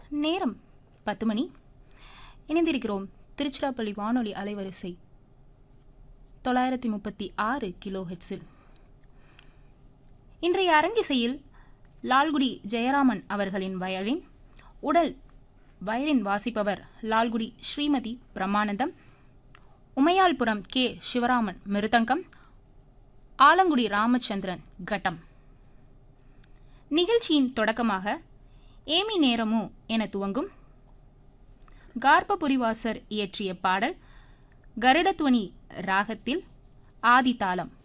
நேரம் பத்து மணி இணைந்திருக்கிறோம் திருச்சிராப்பள்ளி வானொலி அலைவரிசை தொள்ளாயிரத்தி முப்பத்தி ஆறு கிலோ ஹெட்ஸில் இன்றைய அரங்கிசையில் லால்குடி ஜெயராமன் அவர்களின் வயலின் உடல் வயலின் வாசிப்பவர் லால்குடி ஸ்ரீமதி பிரம்மானந்தம் உமையால்புரம் கே சிவராமன் மிருதங்கம் ஆலங்குடி ராமச்சந்திரன் கட்டம் நிகழ்ச்சியின் தொடக்கமாக ஏமி நேரமு என துவங்கும் கார்பபுரிவாசர் இயற்றிய பாடல் கருடத்வனி ராகத்தில் ஆதிதாளம்